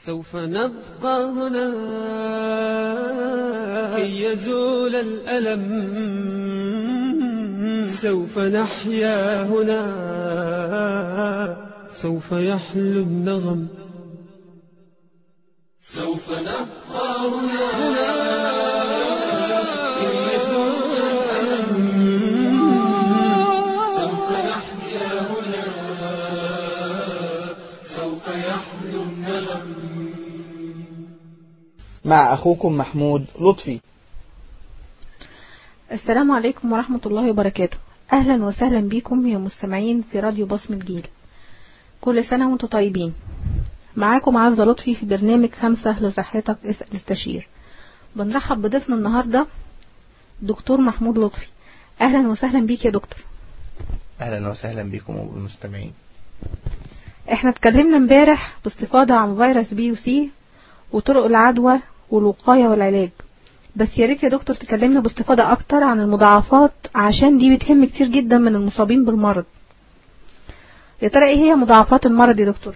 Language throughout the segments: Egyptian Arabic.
سوف نبقى هنا كي يزول الألم سوف نحيا هنا سوف يحلو النغم سوف نبقى هنا كي يزول الألم سوف نحيا هنا سوف يحلو النغم مع أخوكم محمود لطفي السلام عليكم ورحمة الله وبركاته أهلا وسهلا بكم يا مستمعين في راديو بصمة جيل كل سنة وانتم طيبين معاكم عزة لطفي في برنامج خمسة لصحتك اسأل استشير بنرحب بضيفنا النهاردة دكتور محمود لطفي أهلا وسهلا بيك يا دكتور أهلا وسهلا بكم وبالمستمعين احنا اتكلمنا امبارح باستفاضة عن فيروس بي وسي وطرق العدوى والوقاية والعلاج بس يا ريت يا دكتور تكلمنا باستفاضة أكتر عن المضاعفات عشان دي بتهم كتير جدا من المصابين بالمرض يا ترى ايه هي مضاعفات المرض يا دكتور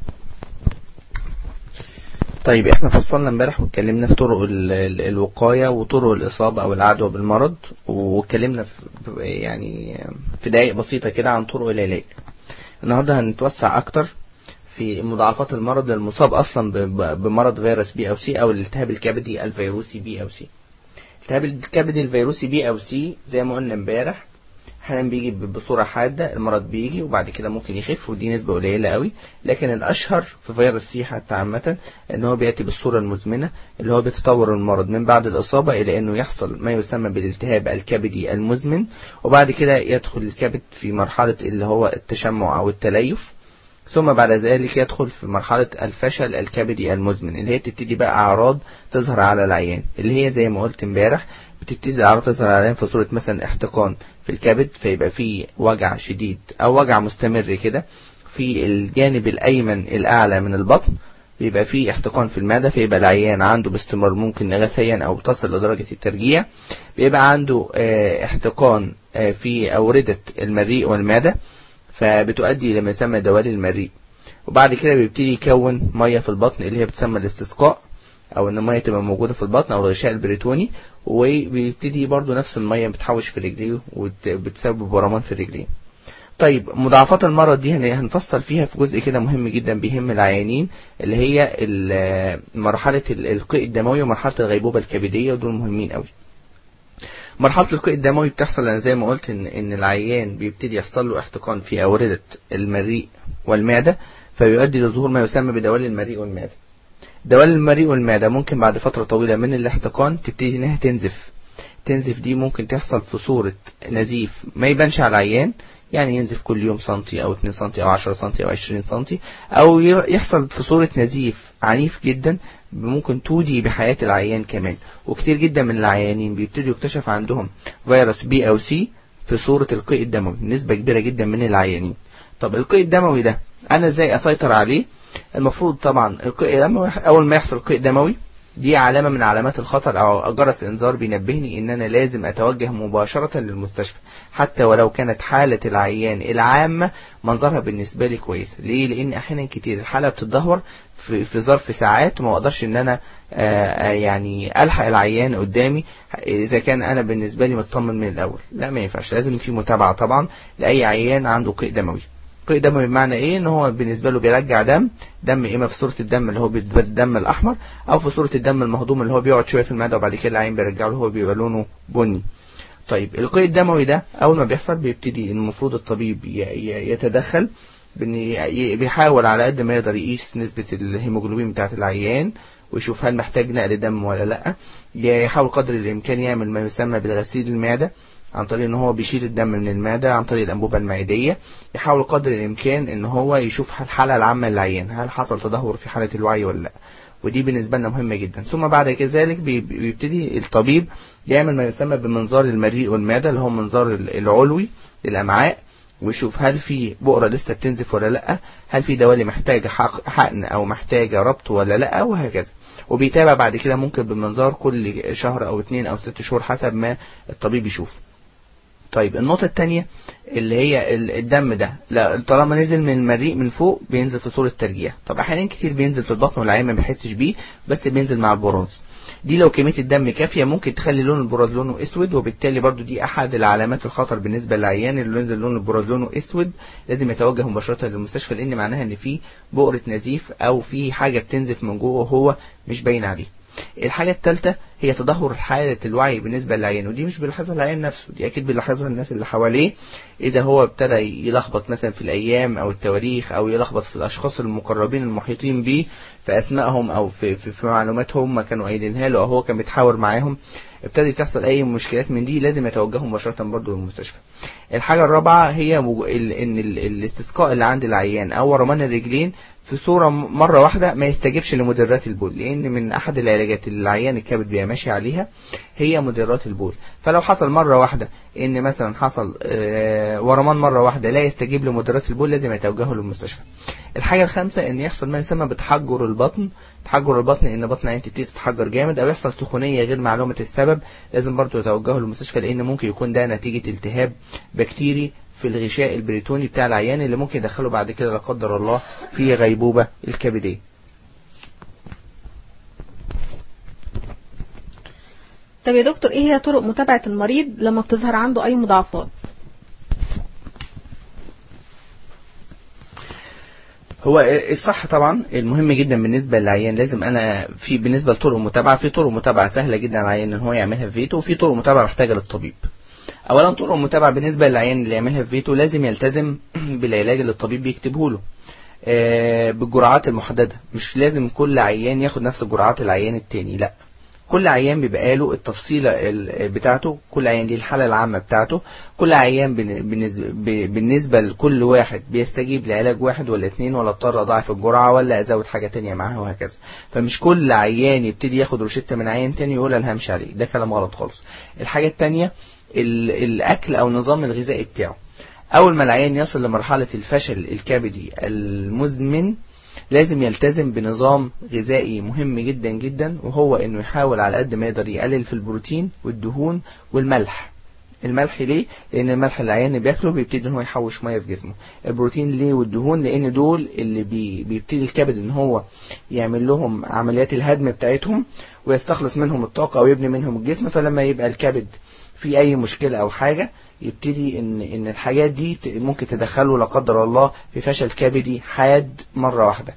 طيب احنا فصلنا امبارح واتكلمنا في طرق ال- ال- الوقاية وطرق الإصابة أو العدوى بالمرض واتكلمنا في يعني في دقائق بسيطة كده عن طرق العلاج النهاردة هنتوسع أكتر في مضاعفات المرض للمصاب أصلا ب- ب- بمرض فيروس بي أو سي أو الالتهاب الكبدي الفيروسي بي أو سي الالتهاب الكبدي الفيروسي بي أو سي زي ما قلنا امبارح احيانا بيجي ب- بصورة حادة المرض بيجي وبعد كده ممكن يخف ودي نسبة قليلة قوي لكن الأشهر في فيروس سي حتى عامة ان هو بيأتي بالصورة المزمنة اللي هو بيتطور المرض من بعد الإصابة إلى أنه يحصل ما يسمى بالالتهاب الكبدي المزمن وبعد كده يدخل الكبد في مرحلة اللي هو التشمع أو التليف ثم بعد ذلك يدخل في مرحلة الفشل الكبدي المزمن اللي هي تبتدي بقى أعراض تظهر على العيان اللي هي زي ما قلت امبارح بتبتدي الأعراض تظهر على العيان في صورة مثلا احتقان في الكبد فيبقى فيه وجع شديد أو وجع مستمر كده في الجانب الأيمن الأعلى من البطن بيبقى فيه احتقان في المعدة فيبقى العيان عنده باستمرار ممكن نغثيا أو تصل لدرجة الترجيع بيبقى عنده اه احتقان اه في أوردة المريء والمعدة فبتؤدي إلى ما يسمى دوالي المريء وبعد كده بيبتدي يكون مية في البطن اللي هي بتسمى الاستسقاء او ان المية تبقى موجودة في البطن او الغشاء البريتوني وبيبتدي برضو نفس المية بتحوش في رجليه وبتسبب برمان في رجليه طيب مضاعفات المرض دي هن- هنفصل فيها في جزء كده مهم جدا بيهم العيانين اللي هي ال- مرحلة ال- القيء الدموي ومرحلة الغيبوبة الكبدية ودول مهمين قوي مرحلة القيء الدموي بتحصل انا زي ما قلت ان ان العيان بيبتدي يحصل له احتقان في اوردة المريء والمعدة فبيؤدي لظهور ما يسمى بدوالي المريء والمعدة دوالي المريء والمعدة ممكن بعد فترة طويلة من الاحتقان تبتدي انها تنزف تنزف دي ممكن تحصل في صورة نزيف ما يبانش على العيان يعني ينزف كل يوم سنتي او 2 سنتي او 10 سنتي او 20 سنتي او ي- يحصل في صورة نزيف عنيف جدا ممكن تودي بحياة العيان كمان وكتير جدا من العيانين بيبتدوا يكتشف عندهم فيروس بي او سي في صورة القيء الدموي نسبة كبيرة جدا من العيانين طب القيء الدموي ده انا ازاي اسيطر عليه المفروض طبعا القيء الدموي اول ما يحصل قيء دموي دي علامة من علامات الخطر او جرس انذار بينبهني ان انا لازم اتوجه مباشرة للمستشفى حتى ولو كانت حالة العيان العامة منظرها بالنسبة لي كويس ليه لان احيانا كتير الحالة بتتدهور في, في ظرف ساعات وما اقدرش ان انا آه، آه، يعني الحق العيان قدامي اذا كان انا بالنسبة لي مطمن من الاول لا ما ينفعش لازم في متابعة طبعا لاي عيان عنده قيء دموي قيء دموي بمعنى ايه ان هو بالنسبه له بيرجع دم دم اما في صوره الدم اللي هو بيبقى الدم الاحمر او في صوره الدم المهضوم اللي هو بيقعد شويه في المعده وبعد كده العين بيرجع له هو بيبقى لونه بني طيب القيء الدموي ده اول ما بيحصل بيبتدي المفروض الطبيب ي- ي- يتدخل بان ي- بيحاول على قد ما يقدر يقيس نسبه الهيموجلوبين بتاعه العيان ويشوف هل محتاج نقل دم ولا لا يحاول قدر الامكان يعمل ما يسمى بالغسيل المعده عن طريق ان هو بيشيل الدم من المعدة عن طريق الانبوبة المعدية يحاول قدر الامكان ان هو يشوف الحالة العامة للعيان هل حصل تدهور في حالة الوعي ولا لا ودي بالنسبة لنا مهمة جدا ثم بعد كذلك بي- بيبتدي الطبيب يعمل ما يسمى بمنظار المريء والمعدة اللي هو منظار العلوي للأمعاء ويشوف هل في بؤرة لسه بتنزف ولا لا هل في دوالي محتاجة حق- حقن او محتاجة ربط ولا لا وهكذا وبيتابع بعد كده ممكن بالمنظار كل شهر او اتنين او ست شهور حسب ما الطبيب يشوف طيب النقطة التانية اللي هي ال- الدم ده لا طالما نزل من المريء من فوق بينزل في صورة ترجيع طب احيانا كتير بينزل في البطن والعين ما بيحسش بيه بس بينزل مع البراز دي لو كمية الدم كافية ممكن تخلي لون البراز لونه اسود وبالتالي برضو دي احد العلامات الخطر بالنسبة للعيان اللي ينزل لون البراز لونه اسود لازم يتوجه مباشرة للمستشفى لان معناها ان في بؤرة نزيف او في حاجة بتنزف من جوه وهو مش باين عليه الحاجة الثالثة هي تدهور حالة الوعي بالنسبة للعيان ودي مش بيلاحظها العيان نفسه دي أكيد بيلاحظها الناس اللي حواليه إذا هو ابتدى يلخبط مثلا في الأيام أو التواريخ أو يلخبط في الأشخاص المقربين المحيطين بيه في أسمائهم أو في, في, في معلومات هم كانوا قايلينها له أو هو كان بيتحاور معاهم ابتدى تحصل أي مشكلات من دي لازم يتوجهوا مباشرة برضه للمستشفى الحاجة الرابعة هي مج... ال... إن ال... الاستسقاء اللي عند العيان أو رمان الرجلين في صورة م- مرة واحدة ما يستجيبش لمدرات البول لأن من أحد العلاجات اللي العيان الكبد بيبقى ماشي عليها هي مدرات البول فلو حصل مرة واحدة إن مثلا حصل آه، ورمان مرة واحدة لا يستجيب لمدرات البول لازم يتوجهوا للمستشفى الحاجة الخامسة إن يحصل ما يسمى بتحجر البطن تحجر البطن إن بطن عين تبتدي تتحجر جامد أو يحصل سخونية غير معلومة السبب لازم برضه يتوجهوا للمستشفى لأن ممكن يكون ده نتيجة التهاب بكتيري في الغشاء البريتوني بتاع العيان اللي ممكن يدخله بعد كده لا قدر الله في غيبوبة الكبدية طب يا دكتور ايه هي طرق متابعة المريض لما بتظهر عنده اي مضاعفات هو الصح طبعا المهم جدا بالنسبة للعيان لازم انا في بالنسبة لطرق متابعة في طرق متابعة سهلة جدا على العيان ان هو يعملها في بيته وفي طرق متابعة محتاجة للطبيب اولا طرق متابعة بالنسبة للعيان اللي يعملها في بيته لازم يلتزم بالعلاج اللي الطبيب بيكتبه له آه، بالجرعات المحددة مش لازم كل عيان ياخد نفس جرعات العيان التاني لا كل عيان بيبقى له التفصيلة ال- بتاعته كل عيان ليه الحالة العامة بتاعته كل عيان بن- بالنسبة, ب- بالنسبة لكل واحد بيستجيب لعلاج واحد ولا اتنين ولا اضطر اضاعف الجرعة ولا ازود حاجة تانية معاها وهكذا فمش كل عيان يبتدي ياخد روشتة من عيان تاني يقول انا همشي عليه ده كلام غلط خالص الحاجة التانية ال- الاكل او النظام الغذائي بتاعه اول ما العيان يصل لمرحلة الفشل الكبدي المزمن لازم يلتزم بنظام غذائي مهم جدا جدا وهو انه يحاول على قد ما يقدر يقلل في البروتين والدهون والملح الملح ليه؟ لأن الملح اللي العيان بياكله بيبتدي إن هو يحوش مية في جسمه. البروتين ليه والدهون لأن دول اللي بي بيبتدي الكبد إن هو يعمل لهم عمليات الهدم بتاعتهم ويستخلص منهم الطاقة ويبني منهم الجسم فلما يبقى الكبد في أي مشكلة أو حاجة يبتدي إن إن الحاجات دي ت- ممكن تدخله لا قدر الله في فشل كبدي حاد مرة واحدة.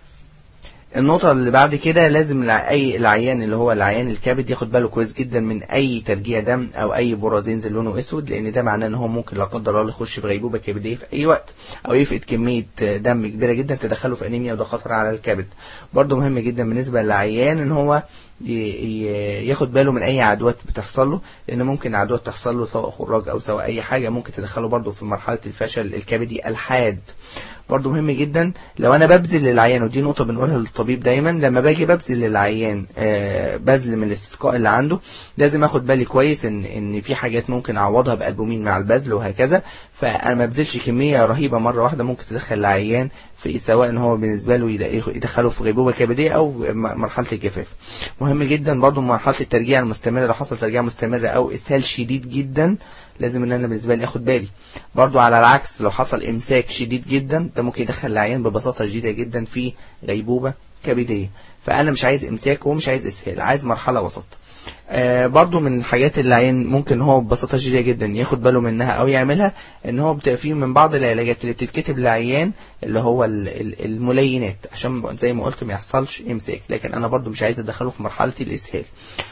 النقطة اللي بعد كده لازم الع- أي العيان اللي هو العيان الكبد ياخد باله كويس جدا من أي ترجيع دم أو أي براز ينزل لونه أسود لأن ده معناه إن هو ممكن لا قدر الله يخش في غيبوبة كبدية في أي وقت أو يفقد كمية دم كبيرة جدا تدخله في أنيميا وده خطر على الكبد. برضه مهم جدا بالنسبة للعيان إن هو ي- ي- ياخد باله من أي عدوات بتحصل له لأن ممكن عدوات تحصل له سواء خراج أو سواء أي حاجة ممكن تدخله برضه في مرحلة الفشل الكبدي الحاد. برضه مهم جدا لو انا ببذل للعيان ودي نقطه بنقولها للطبيب دايما لما باجي ببذل للعيان آه، بذل من الاستسقاء اللي عنده لازم اخد بالي كويس ان ان في حاجات ممكن اعوضها بالبومين مع البذل وهكذا فانا ما ببذلش كميه رهيبه مره واحده ممكن تدخل العيان في سواء ان هو بالنسبه له يد- يدخله في غيبوبه كبديه او م- مرحله الجفاف مهم جدا برضه مرحله الترجيع المستمره لو حصل ترجيع مستمر او اسهال شديد جدا لازم ان انا بالنسبه لي اخد بالي برضو على العكس لو حصل امساك شديد جدا ده ممكن يدخل العيان ببساطه شديده جدا في غيبوبه كبديه فانا مش عايز امساك ومش عايز اسهال عايز مرحله وسط آه برضو من الحاجات اللي العيان ممكن هو ببساطه شديده جدا ياخد باله منها او يعملها ان هو بتبقى فيه من بعض العلاجات اللي بتتكتب للعيان اللي هو ال- ال- الملينات عشان زي ما قلت ما يحصلش امساك لكن انا برضو مش عايز ادخله في مرحله الاسهال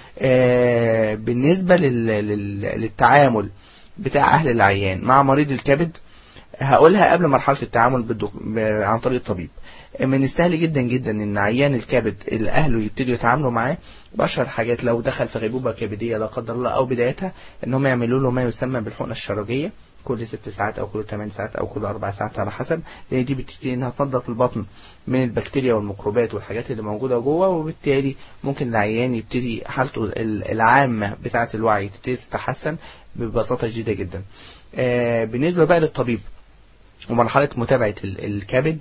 آه بالنسبه لل- لل- للتعامل بتاع اهل العيان مع مريض الكبد هقولها قبل مرحله التعامل بالدك... ب- عن طريق الطبيب من السهل جدا جدا ان عيان الكبد اللي اهله يبتدوا يتعاملوا معاه بأشهر حاجات لو دخل في غيبوبه كبديه لا قدر الله او بدايتها ان هم يعملوا له ما يسمى بالحقنه الشرجيه كل ست ساعات او كل 8 ساعات او كل اربع ساعات على حسب لان دي بتبتدي انها تنظف البطن من البكتيريا والميكروبات والحاجات اللي موجوده جوه وبالتالي ممكن العيان يبتدي حالته ال- العامه بتاعه الوعي تبتدي تتحسن ببساطه شديده جدا. آه بالنسبه بقى للطبيب ومرحله متابعه ال- الكبد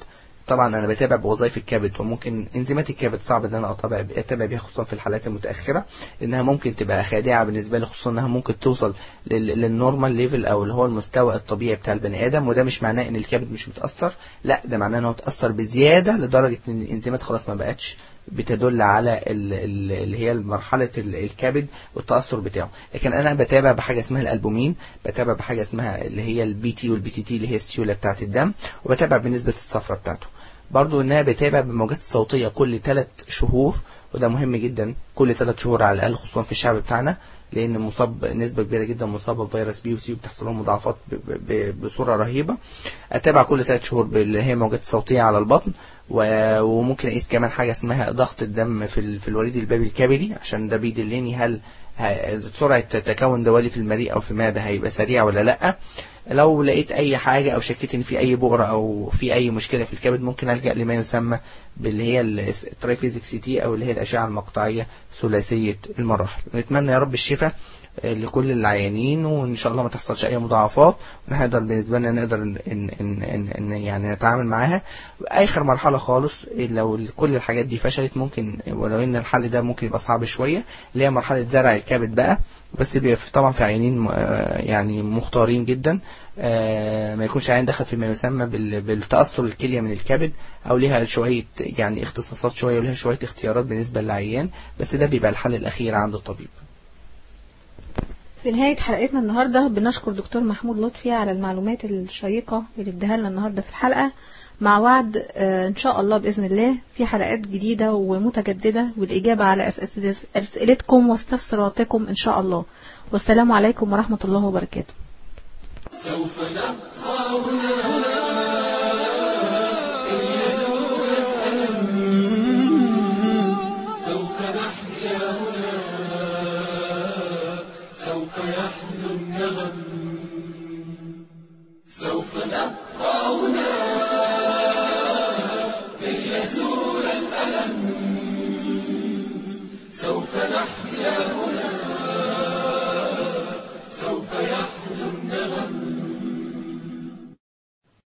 طبعا انا بتابع بوظائف الكبد وممكن انزيمات الكبد صعب ان انا اتابع اتابع بيها خصوصا في الحالات المتاخره لانها ممكن تبقى خادعه بالنسبه لي خصوصا انها ممكن توصل لل- للنورمال ليفل او اللي هو المستوى الطبيعي بتاع البني ادم وده مش معناه ان الكبد مش متاثر لا ده معناه ان هو اتاثر بزياده لدرجه ان الانزيمات خلاص ما بقتش بتدل على ال- ال- اللي هي مرحله ال- الكبد والتاثر بتاعه لكن انا بتابع بحاجه اسمها الالبومين بتابع بحاجه اسمها اللي هي البي تي والبي تي تي اللي هي السيوله بتاعه الدم وبتابع بنسبه الصفرة بتاعته برضو انها بتابع بالموجات الصوتيه كل ثلاث شهور وده مهم جدا كل ثلاث شهور على الاقل خصوصا في الشعب بتاعنا لان مصاب نسبه كبيره جدا مصابه بفيروس بي وسي وبتحصل لهم مضاعفات ب- ب- ب- بصوره رهيبه اتابع كل ثلاث شهور باللي هي موجات الصوتيه على البطن و- وممكن اقيس كمان حاجه اسمها ضغط الدم في ال- في الوريد البابي الكبدي عشان ده بيدلني هل ه- سرعه تكون دوالي في المريء او في المعده هيبقى سريع ولا لا لو لقيت اي حاجه او شكيت ان في اي بؤره او في اي مشكله في الكبد ممكن الجا لما يسمى باللي هي الترايفيزيك سي تي او اللي هي الاشعه المقطعيه ثلاثيه المراحل نتمنى يا رب الشفاء آه، لكل العيانين وان شاء الله ما تحصلش اي مضاعفات ونقدر بالنسبه لنا نقدر ان ان ان, إن, إن يعني نتعامل معاها اخر مرحله خالص لو كل الحاجات دي فشلت ممكن ولو ان الحل ده ممكن يبقى صعب شويه اللي هي مرحله زرع الكبد بقى بس بيبقى في- طبعا في عيانين آه، يعني مختارين جدا آه، ما يكونش عيان دخل فيما يسمى بال- بالتاثر الكليه من الكبد او ليها شويه يعني اختصاصات شويه وليها شويه اختيارات بالنسبه للعيان بس ده بيبقى الحل الاخير عند الطبيب في نهاية حلقتنا النهاردة بنشكر دكتور محمود لطفي على المعلومات الشيقة اللي اداها لنا النهاردة في الحلقة مع وعد آه، إن شاء الله بإذن الله في حلقات جديدة ومتجددة والإجابة على أسئلة- أسئلتكم واستفساراتكم إن شاء الله والسلام عليكم ورحمة الله وبركاته سوف نبقى هنا إن يزول الألم سوف نحيا هنا سوف يحلو النغم سوف نبقى هنا إن يزول الألم سوف نحيا هنا سوف يحلو النغم